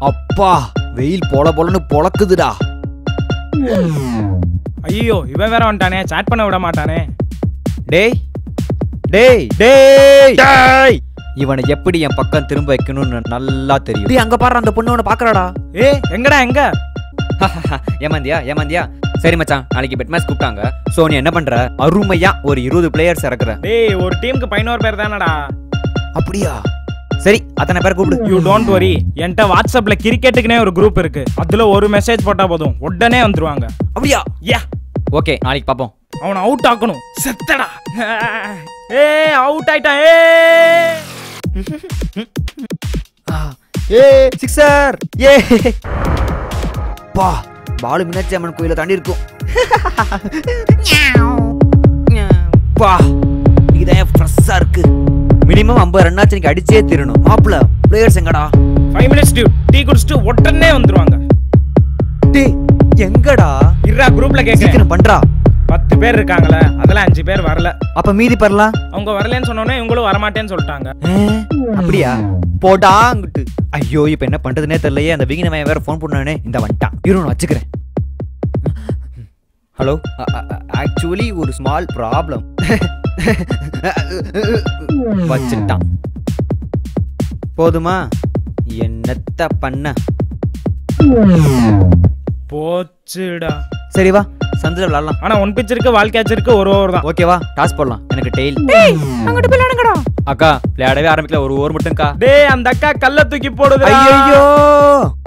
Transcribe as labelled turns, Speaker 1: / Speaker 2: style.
Speaker 1: அப்பா வெயில் பொல பொலன்னு பொளக்குதுடா
Speaker 2: ஐயோ இவன் வேற வந்துட்டானே சாட் பண்ண விட மாட்டானே
Speaker 1: டேய் டேய் டேய் டேய் இவனை எப்படி என் பக்கம் திரும்ப வைக்கணும்னு நல்லா தெரியும் டேய் அங்க பாரு அந்த பொண்ணு உன்னை பாக்குறாடா
Speaker 2: ஏ எங்கடா எங்க
Speaker 1: ஏமாந்தியா ஏமாந்தியா சரி மச்சான் நாளைக்கு பெட் மேட்ச் கூப்பிட்டாங்க சோ நீ என்ன பண்ற அருமையா ஒரு இருபது பிளேயர்ஸ் இறக்குற
Speaker 2: டேய் ஒரு டீமுக்கு பதினோரு பேர் தானடா
Speaker 1: அப்படியா சரி அத்தனை பேர் கூப்பிடு
Speaker 2: யூ டோன்ட் வரி என்கிட்ட வாட்ஸ்அப்ல கிரிக்கெட்டுக்குனே ஒரு குரூப் இருக்கு அதுல ஒரு மெசேஜ் போட்டா போதும் உடனே வந்துருவாங்க
Speaker 1: அப்படியா
Speaker 2: யா
Speaker 1: ஓகே நாளைக்கு பாப்போம்
Speaker 2: அவனை அவுட் ஆக்கணும் செத்தடா ஏ அவுட் ஆயிட்டான் ஏ
Speaker 1: ஏ சிக்ஸர் ஏ பா பாலு மீனாட்சி அம்மன் கோயில தாண்டி இருக்கும் பா இதான் ஃப்ரெஷ்ஷா இருக்கு மினிமம் ஐம்பது ரன்னாச்சு நீங்க அடிச்சே தீரணும் மாப்பிள பிளேயர்ஸ் எங்கடா
Speaker 2: ஃபைவ் மினிட்ஸ் டியூ டீ குடிச்சிட்டு உடனே வந்துருவாங்க
Speaker 1: டேய் எங்கடா
Speaker 2: இருடா குரூப்ல கேக்குறேன்
Speaker 1: சீக்கிரம் பண்றா
Speaker 2: பத்து பேர் இருக்காங்களே அதுல அஞ்சு பேர் வரல
Speaker 1: அப்ப மீதி பெறலாம்
Speaker 2: அவங்க வரலன்னு சொன்னோன்னே இவங்களும் வரமாட்டேன்னு சொல்லிட்டாங்க
Speaker 1: அப்படியா போடா அங்கிட்டு ஐயோ இப்ப என்ன பண்றதுனே தெரியலையே அந்த வீங்கின வேற ஃபோன் பண்ணானே இந்த வந்துட்டான் இரு நான் வச்சுக்கிறேன் ஹலோ ஆக்சுவலி ஒரு ஸ்மால் ப்ராப்ளம் வச்சுட்டான் போதுமா என்னத்த பண்ண
Speaker 2: போச்சுடா
Speaker 1: சரி வா சந்திர விளாடலாம்
Speaker 2: ஆனா ஒன் பிச் இருக்கு வால் கேட்ச் இருக்கு ஒரு ஓவர் தான்
Speaker 1: ஓகேவா டாஸ் போடலாம் எனக்கு டெய்ல்
Speaker 2: அங்கிட்டு போய் விளையாடுங்கடா
Speaker 1: அக்கா விளையாடவே ஆரம்பிக்கல ஒரு ஓவர் மட்டும்க்கா
Speaker 2: டேய் அந்த அக்கா கல்ல தூக்கி போடுது
Speaker 1: ஐயோ